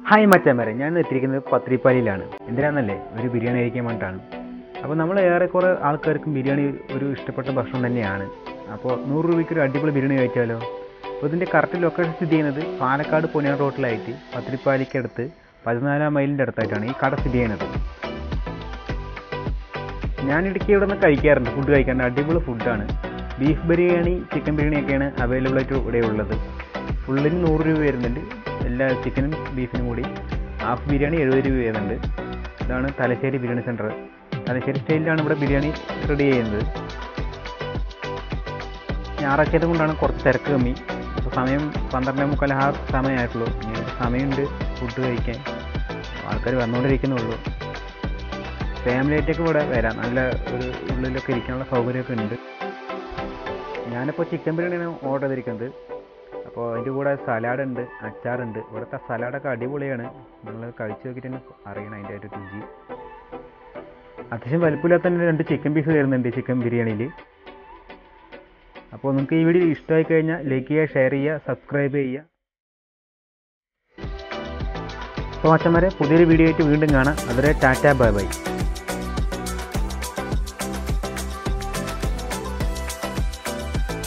hi മച്ചാമാരെ ഞാൻ ഇന്ന് എത്തിയിരിക്കുന്നത് പത്രിപ്പാലിയിലാണ് എന്തിനാണെന്നല്ലേ ഒരു ബിരിയാണി കഴിക്കാൻ വേണ്ടിയിട്ടാണ് അപ്പോൾ നമ്മൾ ഏറെക്കുറെ ആൾക്കാർക്കും ബിരിയാണി ഒരു ഇഷ്ടപ്പെട്ട ഭക്ഷണം തന്നെയാണ് അപ്പോൾ നൂറ് രൂപയ്ക്ക് ഒരു അടിപൊളി ബിരിയാണി കഴിച്ചാലോ അപ്പോൾ ഇതിൻ്റെ കറക്റ്റ് ലൊക്കേഷൻ സ്ഥിതി ചെയ്യുന്നത് പാലക്കാട് പൊന്നിയാർ റോട്ടിലായിട്ട് പത്രിപ്പാലിക്കടുത്ത് പതിനാലാം മൈലിൻ്റെ അടുത്തായിട്ടാണ് ഈ കട സ്ഥിതി ചെയ്യുന്നത് ഞാൻ ഇടയ്ക്ക് ഇവിടെ നിന്ന് കഴിക്കാറുണ്ട് ഫുഡ് കഴിക്കാറുണ്ട് അടിപൊളി ഫുഡാണ് ബീഫ് ബിരിയാണി ചിക്കൻ ബിരിയാണി ഒക്കെയാണ് അവൈലബിൾ ആയിട്ട് ഇവിടെ ഉള്ളത് ഫുള്ളിന് നൂറ് രൂപ വരുന്നുണ്ട് എല്ലാ ചിക്കനും ബീഫിനും കൂടി ഹാഫ് ബിരിയാണി എഴുപത് രൂപ വരുന്നുണ്ട് ഇതാണ് തലശ്ശേരി ബിരിയാണി സെൻറ്റർ തലശ്ശേരി സ്റ്റൈലിലാണ് ഇവിടെ ബിരിയാണി റെഡി ചെയ്യുന്നത് ഞായറാഴ്ചയത് കൊണ്ടാണ് കുറച്ച് തിരക്ക് കമ്മി അപ്പോൾ സമയം പന്ത്രണ്ടേ മുക്കാൽ ആ സമയമായിട്ടുള്ളൂ ഇനി സമയമുണ്ട് ഫുഡ് കഴിക്കാൻ ആൾക്കാർ വന്നുകൊണ്ടിരിക്കുന്നുള്ളൂ ഫാമിലി ആയിട്ടൊക്കെ ഇവിടെ വരാം നല്ല ഒരു ഉള്ളിലൊക്കെ ഇരിക്കാനുള്ള സൗകര്യമൊക്കെ ഉണ്ട് ഞാനിപ്പോൾ ചിക്കൻ ബിരിയാണിയാണ് ഓർഡർ ചെയ്തിരിക്കുന്നത് അപ്പോൾ അതിൻ്റെ കൂടെ സലാഡ് ഉണ്ട് അച്ചാറുണ്ട് ഇവിടുത്തെ സലാഡൊക്കെ അടിപൊളിയാണ് നിങ്ങൾ കഴിച്ച് നോക്കിയിട്ട് തന്നെ അറിയണം അതിൻ്റെ ഒരു രുചി അത്യാവശ്യം വലുപ്പമില്ലാത്ത തന്നെ രണ്ട് ചിക്കൻ പീസ് വരുന്നുണ്ട് ചിക്കൻ ബിരിയാണിയിൽ അപ്പോൾ നിങ്ങൾക്ക് ഈ വീഡിയോ ഇഷ്ടമായി കഴിഞ്ഞാൽ ലൈക്ക് ചെയ്യുക ഷെയർ ചെയ്യുക സബ്സ്ക്രൈബ് ചെയ്യുക അപ്പോൾ മച്ചന്മാരെ പുതിയൊരു വീഡിയോ ആയിട്ട് വീണ്ടും കാണാം അതുവരെ ടാറ്റ ബൈ ബൈ